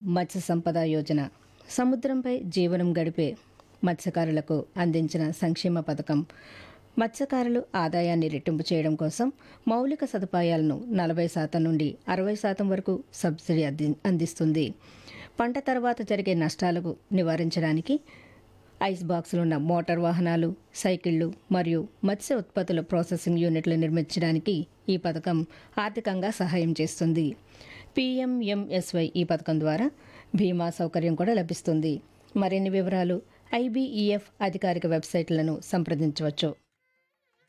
మత్స్య సంపద యోజన సముద్రంపై జీవనం గడిపే మత్స్యకారులకు అందించిన సంక్షేమ పథకం మత్స్యకారులు ఆదాయాన్ని రెట్టింపు చేయడం కోసం మౌలిక సదుపాయాలను నలభై శాతం నుండి అరవై శాతం వరకు సబ్సిడీ అంది అందిస్తుంది పంట తర్వాత జరిగే నష్టాలకు నివారించడానికి ఐస్ బాక్సులున్న మోటార్ వాహనాలు సైకిళ్లు మరియు మత్స్య ఉత్పత్తుల ప్రాసెసింగ్ యూనిట్లు నిర్మించడానికి ఈ పథకం ఆర్థికంగా సహాయం చేస్తుంది పీఎంఎంఎస్వై ఈ పథకం ద్వారా బీమా సౌకర్యం కూడా లభిస్తుంది మరిన్ని వివరాలు ఐబీఈఎఫ్ అధికారిక వెబ్సైట్లను సంప్రదించవచ్చు